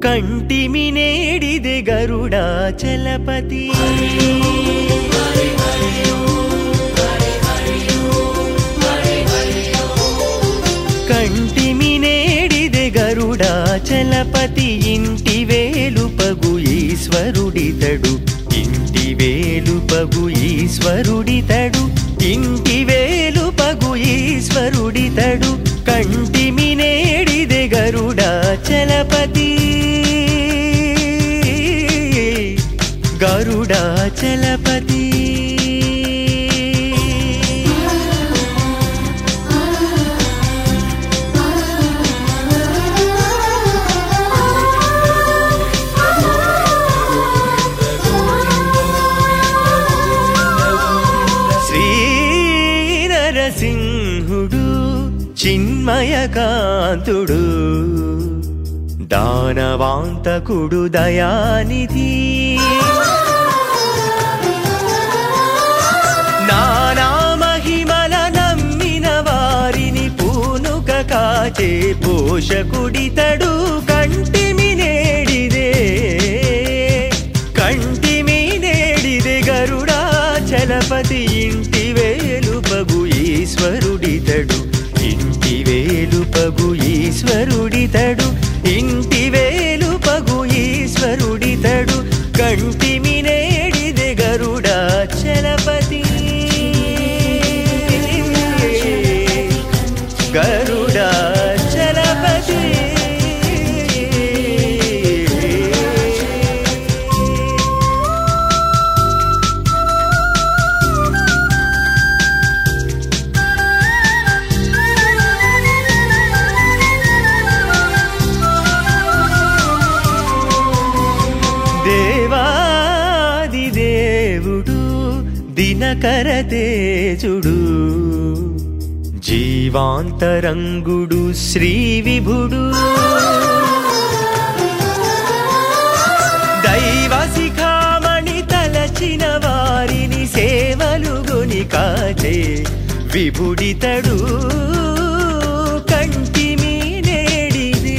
ಕಂಟಿಮಿ ನೇಡಿದೆ ಗರುಡಾಚಲಪತಿ కంటిమి నేడిದೆ గరుడాచలపతి ఇంటి వేలుపగు ఈశ్వరుడితడు ఇంటి వేలుపగు ఈశ్వరుడితడు ఇంటి వేలుపగు ఈశ్వరుడితడు కంటిమి నేడిదే గరుడాచలపతి గరుడాచలపతి శ్రీ నరసింహుడు చిన్మయకాంతుడు దానవాంతకుడు దయానిధి నానా మహిమల నమ్మిన వారిని పూనుక కాచే పోషకుడితడు కంటిమి నేడిదే కంటిమి నేడిదే గరుడాచలపతి ఇంటి వేలుపగు ఈశ్వరుడితడు ఇంటి వేలుపగు ఈశ్వరుడితడు ఇంటి వేలుపగు ఈశ్వరుడితడు కంటిమి నేడిదే గరుడాచలపతి గరుడాచలపతి దేవాది దేవుడు దినకర తేజుడు జీవాంతరంగుడు శ్రీ విభుడు దైవ శిఖామణి తలచిన వారిని సేవలు గొని కాచే విభుడితడు కంటిమి నేడిదే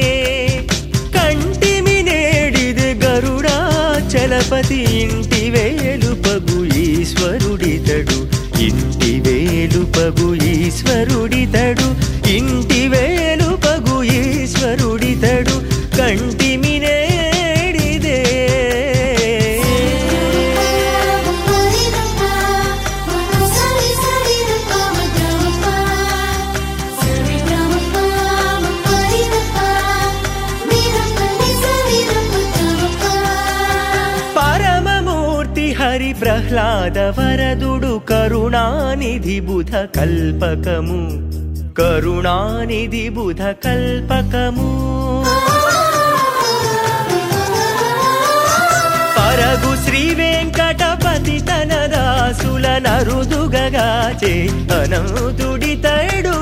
కంటిమి నేడిదే గరుడాచలపతి ఇంటి వేలుపగు ఈశ్వరుడితడు ఇంటి వేలుపగు ఈశ్వరుడితడు ఇంటి వేలుపగు ఈశ్వరుడితడు కంటిమి నేడిదే పరమమూర్తి హరి ప్రహ్లాద వరదుడు కరుణానిధి బుధ కల్పకము కరుణానిధి బుధ కల్పకము పరగు శ్రీ వెంకటపతి తన దాసుల నరుదుగగాచే అనంతుడితడు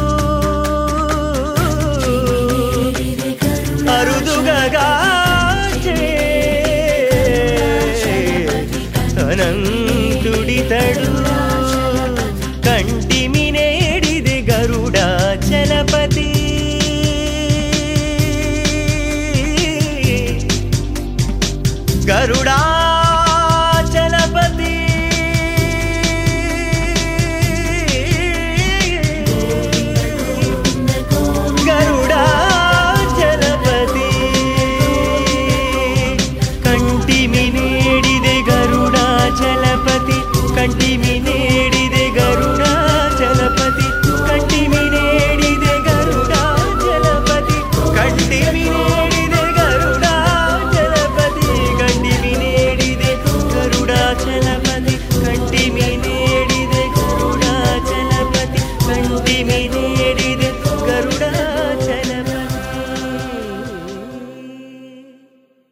అరుదుగగాచే అనంతుడితడు కంటిమి నేడిది గరుడాచలపతి గరుడా